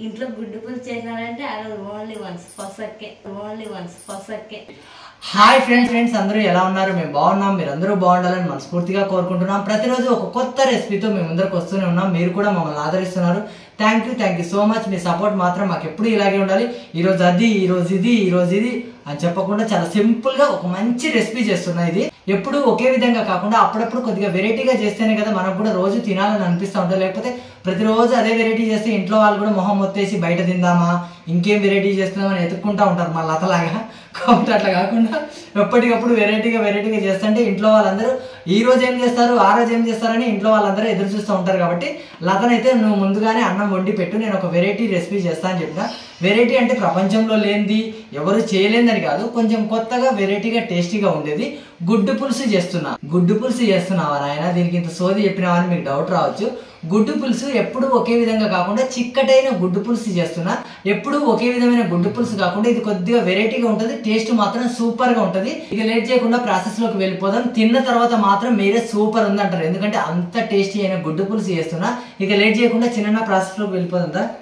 ఇంట్లో గుడ్డు పులుసు చేసినారంటే ఆ రోజు ఓన్లీ వన్స్ పసక్కే ఓన్లీ వన్స్ పసక్కే హాయ్ ఫ్రెండ్స్ ఫ్రెండ్స్ అందరూ ఎలా ఉన్నారు మేము బాగున్నాం మీరు అందరూ బాగుండాలని మనస్ఫూర్తిగా కోరుకుంటున్నాం ప్రతిరోజు ఒక కొత్త రెసిపీతో మేము ముందరకు వస్తూనే ఉన్నాం మీరు కూడా మమ్మల్ని ఆదరిస్తున్నారు thank you thank you so much మీ సపోర్ట్ మాత్రం మాకు ఎప్పుడు ఇలాగే ఉండాలి ఈరోజు అది ఈరోజు ఇది ఈరోజు ఇది అని చెప్పకుండా చాలా సింపుల్ గా ఒక మంచి రెసిపీ చేస్తున్నా ఇది ఎప్పుడు ఒకే విధంగా కాకుండా అప్పుడప్పుడు కొద్దిగా వెరైటీగా చేస్తేనే కదా మనకు కూడా రోజు తినాలని అనిపిస్తూ ఉంటుంది లేకపోతే ప్రతిరోజు అదే వెరైటీ చేస్తే ఇంట్లో వాళ్ళు కూడా మొహం మొత్తేసి బయట తిందామా ఇంకేం వెరైటీ చేస్తున్నామని ఎత్తుక్కుంటా ఉంటారు మా లతలాగా కాబట్టి అట్లా కాకుండా ఎప్పటికప్పుడు వెరైటీగా వెరైటీగా చేస్తుంటే ఇంట్లో వాళ్ళందరూ ఈ రోజు ఏం చేస్తారు ఆ రోజు ఏం చేస్తారని ఇంట్లో వాళ్ళందరూ ఎదురు చూస్తూ ఉంటారు కాబట్టి లతనైతే నువ్వు ముందుగానే అన్నం వండి పెట్టు నేను ఒక వెరైటీ రెసిపీ చేస్తా అని చెప్పిన వెరైటీ అంటే ప్రపంచంలో లేనిది ఎవరు చేయలేదని కాదు కొంచెం కొత్తగా వెరైటీగా టేస్టీగా ఉండేది గుడ్డు పులుసు చేస్తున్నా గుడ్డు పులుసు చేస్తున్నావా నాయన దీనికి ఇంత సోది చెప్పినావా అని మీకు డౌట్ రావచ్చు గుడ్డు పులుసు ఎప్పుడు ఒకే విధంగా కాకుండా చిక్కటైన గుడ్డు పులుసు చేస్తున్నా ఎప్పుడు ఒకే విధమైన గుడ్డు పులుసు కాకుండా ఇది కొద్దిగా వెరైటీగా ఉంటుంది టేస్ట్ మాత్రం సూపర్ గా ఉంటుంది ఇక లేట్ చేయకుండా ప్రాసెస్ లోకి వెళ్ళిపోదాం తిన్న తర్వాత మాత్రం మీరే సూపర్ ఉంది అంటారు ఎందుకంటే అంత టేస్టీ అయిన గుడ్డు పులుసు చేస్తున్నా ఇక లేట్ చేయకుండా చిన్న ప్రాసెస్ లోకి వెళ్ళిపోదాం దా.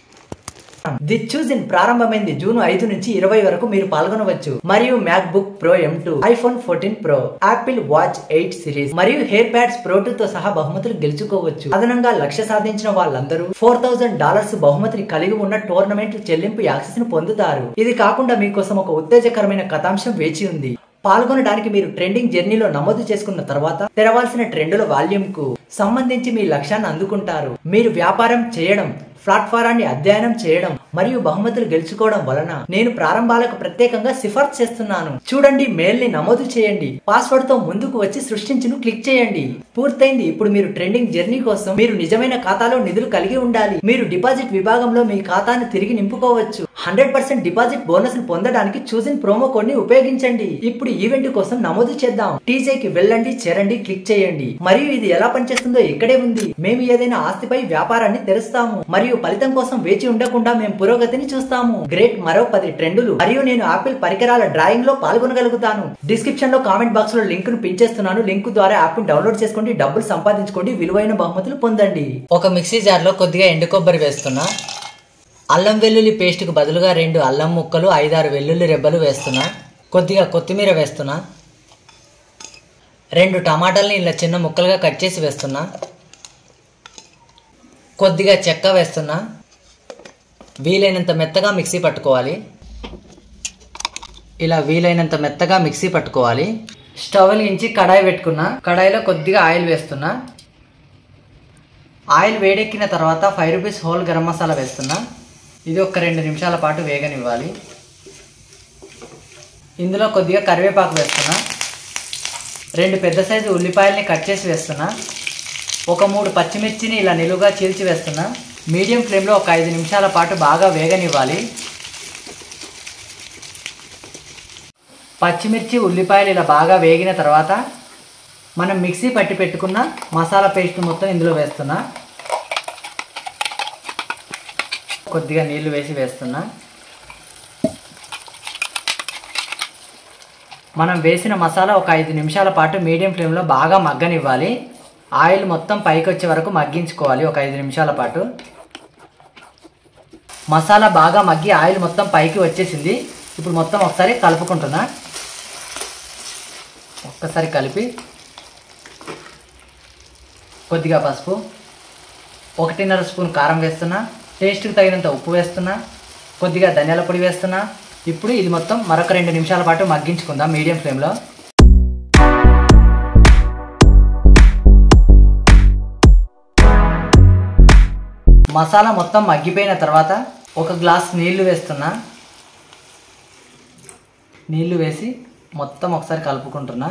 ది చూజిన్ ప్రారంభమైంది జూన్ ఐదు నుంచి ఇరవై వరకు మీరు పాల్గొనవచ్చు మరియు MacBook pro M two iPhone fourteen pro Apple watch eight series మరియు హెయిర్ ప్యాడ్స్ ప్రో టూ తో సహా బహుమతులు గెలుచుకోవచ్చు అదనంగా లక్ష్య సాధించిన వాళ్ళందరూ ఫోర్ థౌసండ్ డాలర్స్ బహుమతిని కలిగి ఉన్న టోర్నమెంట్ చెల్లింపు యాక్సెస్ ను పొందుతారు ఇది కాకుండా మీకోసం ఒక ఉత్తేజకరమైన కథాంశం వేచి ఉంది పాల్గొనడానికి మీరు ట్రెండింగ్ జర్నీలో నమోదు చేసుకున్న తర్వాత తెరవాల్సిన ట్రెండుల వాల్యూమ్ కు సంబంధించి మీ లక్ష్యాన్ని అందుకుంటారు మీరు వ్యాపారం చేయడం ప్లాట్ఫారాన్ని అధ్యయనం చేయడం మరియు బహుమతులు గెలుచుకోవడం వలన నేను ప్రారంభాలకు ప్రత్యేకంగా సిఫార్సు చేస్తున్నాను చూడండి మెయిల్ ని నమోదు చేయండి పాస్వర్డ్ తో ముందుకు వచ్చి సృష్టించును క్లిక్ చేయండి పూర్తయింది ఇప్పుడు మీరు ట్రెండింగ్ జర్నీ కోసం మీరు నిజమైన ఖాతాలో నిధులు కలిగి ఉండాలి మీరు డిపాజిట్ విభాగంలో మీ ఖాతాను తిరిగి నింపుకోవచ్చు హండ్రెడ్ పర్సెంట్ డిపాజిట్ బోనస్ ను పొందడానికి చూసిన ప్రోమో కోడ్ ని ఉపయోగించండి ఇప్పుడు ఈవెంట్ కోసం నమోదు చేద్దాం టీజే కి వెళ్ళండి చేరండి క్లిక్ చేయండి మరియు ఇది ఎలా పనిచేస్తుందో ఇక్కడే ఉంది మేము ఏదైనా ఆస్తిపై వ్యాపారాన్ని తెరుస్తాము మరియు ఫలితం కోసం వేచి ఉండకుండా మేము పురోగతిని చూస్తాము గ్రేట్ మరో పది ట్రెండులు మరియు నేను ఆపిల్ పరికరాల డ్రాయింగ్ లో పాల్గొనగలుగుతాను డిస్క్రిప్షన్ లో కామెంట్ బాక్స్ లో లింక్ ను పించేస్తున్నాను లింక్ ద్వారా యాప్ ను డౌన్లోడ్ చేసుకోండి డబ్బులు సంపాదించుకోండి విలువైన బహుమతులు పొందండి ఒక మిక్సీ జార్ లో కొద్దిగా ఎండు కొబ్బరి వేస్తున్నా అల్లం వెల్లుల్లి పేస్ట్కు బదులుగా రెండు అల్లం ముక్కలు ఐదారు వెల్లుల్లి రెబ్బలు వేస్తున్నా కొద్దిగా కొత్తిమీర వేస్తున్నా రెండు టమాటాలని ఇలా చిన్న ముక్కలుగా కట్ చేసి వేస్తున్నా కొద్దిగా చెక్క వేస్తున్నా వీలైనంత మెత్తగా మిక్సీ పట్టుకోవాలి ఇలా వీలైనంత మెత్తగా మిక్సీ పట్టుకోవాలి స్టవ్ వెలిగించి కడాయి పెట్టుకున్నా కడాయిలో కొద్దిగా ఆయిల్ వేస్తున్నా ఆయిల్ వేడెక్కిన తర్వాత five rupees whole garam masala వేస్తున్నా ఇది ఒక రెండు నిమిషాల పాటు వేగనివ్వాలి ఇందులో కొద్దిగా కరివేపాకు వేస్తున్నా రెండు పెద్ద సైజు ఉల్లిపాయల్ని కట్ చేసి వేస్తున్నా ఒక మూడు పచ్చిమిర్చిని ఇలా నిలువుగా చీల్చి వేస్తున్నా మీడియం ఫ్లేమ్లో ఒక ఐదు నిమిషాల పాటు బాగా వేగనివ్వాలి పచ్చిమిర్చి ఉల్లిపాయలు ఇలా బాగా వేగిన తర్వాత మనం మిక్సీ పట్టి పెట్టుకున్న మసాలా పేస్ట్ మొత్తం ఇందులో వేస్తున్నా కొద్దిగా నీళ్లు వేసి వేస్తున్నా మనం వేసిన మసాలా ఒక ఐదు నిమిషాల పాటు మీడియం ఫ్లేమ్లో బాగా మగ్గనివ్వాలి ఆయిల్ మొత్తం పైకి వచ్చే వరకు మగ్గించుకోవాలి ఒక ఐదు నిమిషాల పాటు మసాలా బాగా మగ్గి ఆయిల్ మొత్తం పైకి వచ్చేసింది ఇప్పుడు మొత్తం ఒకసారి కలుపుకుంటున్నా ఒక్కసారి కలిపి కొద్దిగా పసుపు ఒకటిన్నర స్పూన్ కారం వేస్తున్నా టేస్ట్కి తగినంత ఉప్పు వేస్తున్నా కొద్దిగా ధనియాల పొడి వేస్తున్నా ఇప్పుడు ఇది మొత్తం మరొక రెండు నిమిషాల పాటు మగ్గించుకుందాం మీడియం ఫ్లేమ్లో మసాలా మొత్తం మగ్గిపోయిన తర్వాత ఒక గ్లాస్ నీళ్లు వేస్తున్నా నీళ్లు వేసి మొత్తం ఒకసారి కలుపుకుంటున్నా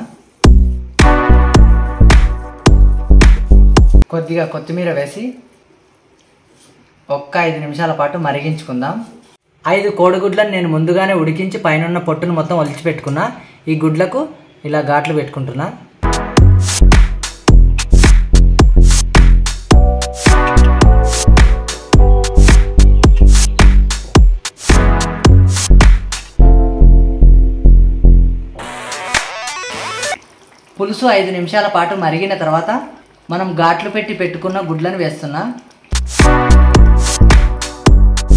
కొద్దిగా కొత్తిమీర వేసి ఒక్క ఐదు నిమిషాల పాటు మరిగించుకుందాం ఐదు కోడిగుడ్లను నేను ముందుగానే ఉడికించి పైన పొట్టును మొత్తం ఒలిచిపెట్టుకున్నా ఈ గుడ్లకు ఇలా ఘాట్లు పెట్టుకుంటున్నా పులుసు ఐదు నిమిషాల పాటు మరిగిన తర్వాత మనం ఘాట్లు పెట్టి పెట్టుకున్న గుడ్లను వేస్తున్నా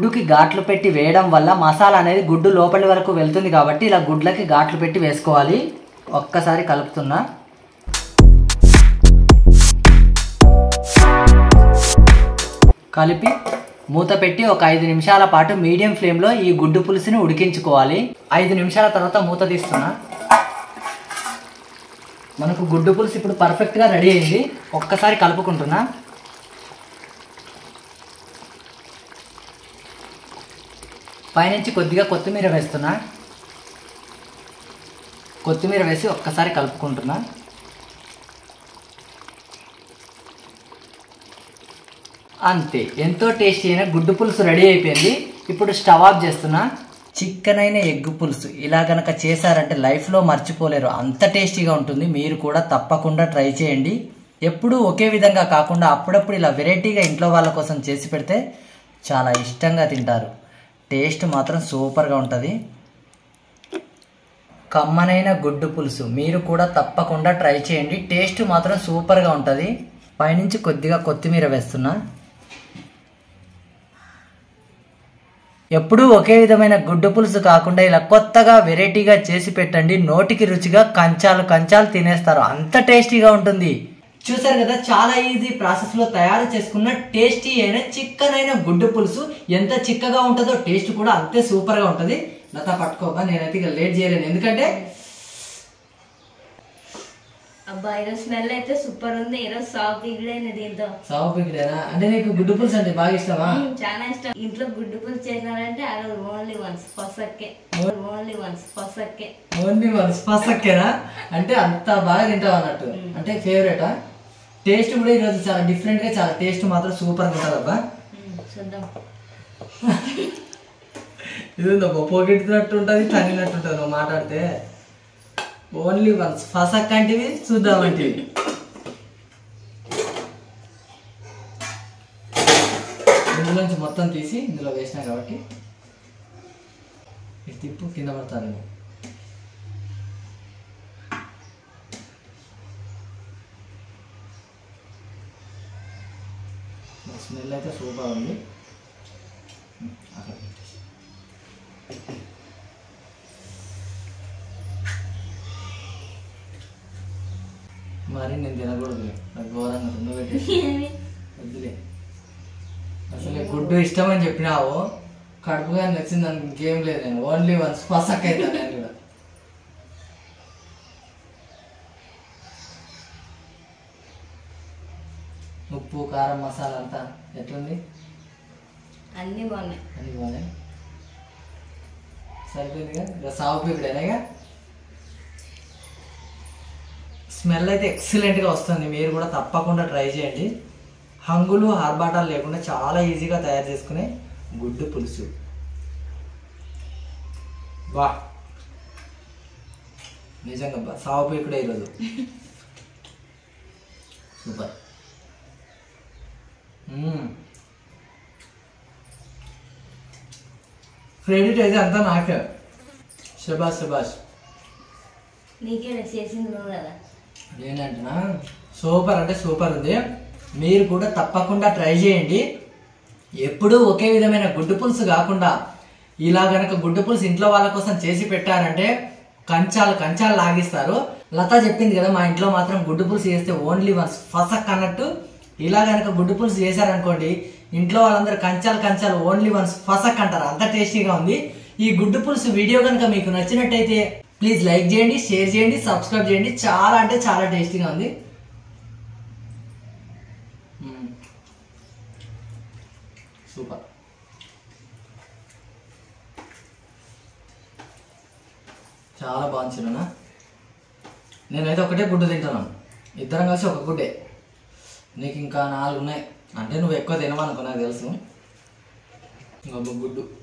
గుడ్డుకి ఘాట్లు పెట్టి వేయడం వల్ల మసాలా అనేది గుడ్డు లోపలి వరకు వెళ్తుంది కాబట్టి ఇలా గుడ్లకి ఘాట్లు పెట్టి వేసుకోవాలి ఒక్కసారి కలుపుతున్నా కలిపి మూత పెట్టి ఒక ఐదు నిమిషాల పాటు మీడియం ఫ్లేమ్లో ఈ గుడ్డు పులుసుని ఉడికించుకోవాలి ఐదు నిమిషాల తర్వాత మూత తీస్తున్నా మనకు గుడ్డు పులుసు ఇప్పుడు పర్ఫెక్ట్గా రెడీ అయింది ఒక్కసారి కలుపుకుంటున్నా పైనుంచి కొద్దిగా కొత్తిమీర వేస్తున్నా కొత్తిమీర వేసి ఒక్కసారి కలుపుకుంటున్నా అంతే ఎంతో టేస్టీ అయిన గుడ్డు పులుసు రెడీ అయిపోయింది ఇప్పుడు స్టవ్ ఆఫ్ చేస్తున్నా చికెన్ అయిన ఎగ్ పులుసు ఇలా గనక చేశారంటే లైఫ్లో మర్చిపోలేరు అంత టేస్టీగా ఉంటుంది మీరు కూడా తప్పకుండా ట్రై చేయండి ఎప్పుడూ ఒకే విధంగా కాకుండా అప్పుడప్పుడు ఇలా వెరైటీగా ఇంట్లో వాళ్ళ కోసం చేసి పెడితే చాలా ఇష్టంగా తింటారు టేస్ట్ మాత్రం సూపర్గా ఉంటుంది కమ్మనైన గుడ్డు పులుసు మీరు కూడా తప్పకుండా ట్రై చేయండి టేస్ట్ మాత్రం సూపర్గా ఉంటుంది పైనుంచి కొద్దిగా కొత్తిమీర వేస్తున్నా ఎప్పుడూ ఒకే విధమైన గుడ్డు పులుసు కాకుండా ఇలా కొత్తగా వెరైటీగా చేసి పెట్టండి నోటికి రుచిగా కంచాలు కంచాలు తినేస్తారు అంత టేస్టీగా ఉంటుంది చూసారు కదా చాలా ఈజీ ప్రాసెస్ లో తయారు చేసుకున్న టేస్టీ అయిన చిక్కన్ అయిన గుడ్డు పులుసు ఎంత చిక్కగా ఉంటుందో టేస్ట్ కూడా అంతే సూపర్ గా ఉంటది లత పట్టుకోక నేనైతే ఇక లేట్ చేయలేను ఎందుకంటే అబ్బా ఈరోజు స్మెల్ అయితే సూపర్ ఉంది ఈరోజు సాఫ్ట్ ఇగ్డైంది దీంతో సాగు పిగిడేనా అంటే నీకు గుడ్డు పులుసు అంటే బాగా ఇష్టమా మ్మ్, చాలా ఇష్టం ఇంట్లో గుడ్డు పులుసు చేసినారంటే ఆ రోజు ఓన్లీ వన్స్ పసక్కే ఓన్లీ వన్స్ పసక్కే ఓన్లీ వన్ స్పసక్కేనా అంటే అంత బాగా తింటావు అన్నట్టు అంటే ఫేవరెటా టేస్ట్ కూడా ఈరోజు చాలా డిఫరెంట్ గా చాలా టేస్ట్ మాత్రం సూపర్ గా ఉంటుంది అబ్బా మ్మ్, చూద్దాం ఇది పొగిడినట్టు ఉంటుంది తగినట్టు ఉంటుంది నువ్వు మాట్లాడితే ఓన్లీ వన్స్ ఫసక్ అంటివి చూద్దామంటివి ఇందులోంచి మొత్తం తీసి ఇందులో వేసినా కాబట్టి ఇది తిప్పు కింద పడతాను నేను స్మెల్ అయితే సూపర్ ఉంది అక్కడ పెట్టేసి. మరి నేను తినకూడదు నాకు ఘోరంగా ఉంది. నువ్వు పెట్టేసి వద్దులే అసలు గుడ్డు ఇష్టం అని చెప్పినావు కడుపుగా నచ్చింది దానికి ఇంకేం లేదు నేను ఓన్లీ వన్స్ పసక్ అవుతాను నేను కూడా ఉప్పు కారం మసాలా అంతా ఎట్లుంది అన్నీ బాగున్నాయి అని బాగా సరిపోయిందిగా ఇక సాగు పీకుడేనాగా స్మెల్ అయితే ఎక్సలెంట్గా వస్తుంది మీరు కూడా తప్పకుండా ట్రై చేయండి హంగులు ఆర్బాటాలు లేకుండా చాలా ఈజీగా తయారు చేసుకునే గుడ్డు పులుసు వా నిజంగా బా సాగు పీకుడే ఈరోజు సూపర్ మ్మ్. క్రెడిట్ అయితే అంతా నాకే శబాష్ శబాష్ నీకే చేసింది నువ్వు కదా ఏంటంటున్నా సూపర్ అంటే సూపర్ ఉంది మీరు కూడా తప్పకుండా ట్రై చేయండి ఎప్పుడూ ఒకే విధమైన గుడ్డు పులుసు కాకుండా ఇలా గనక గుడ్డు పులుసు ఇంట్లో వాళ్ళ కోసం చేసి పెట్టారంటే కంచాలు కంచాలు లాగిస్తారు లత చెప్పింది కదా మా ఇంట్లో మాత్రం గుడ్డు పులుసు చేస్తే ఓన్లీ వన్స్ ఫసక్ అన్నట్టు ఇలా గనక గుడ్డు పులుసు చేశారనుకోండి ఇంట్లో వాళ్ళందరూ కంచాలు కంచాలు ఓన్లీ వన్స్ ఫసక్ అంటారు అంత టేస్టీగా ఉంది ఈ గుడ్డు పులుసు వీడియో కనుక మీకు నచ్చినట్టయితే ప్లీజ్ లైక్ చేయండి షేర్ చేయండి సబ్స్క్రైబ్ చేయండి చాలా అంటే చాలా టేస్టీగా ఉంది మ్మ్. సూపర్ చాలా బాగుంది చిన్న నేనైతే ఒకటే గుడ్డు తింటున్నాను ఇద్దరం కలిసి ఒక గుడ్డే నీకు ఇంకా నాలుగు ఉన్నాయి అంటే నువ్వు ఎక్కువ తినవనుకో నాకు తెలుసు ఇంకొక గుడ్డు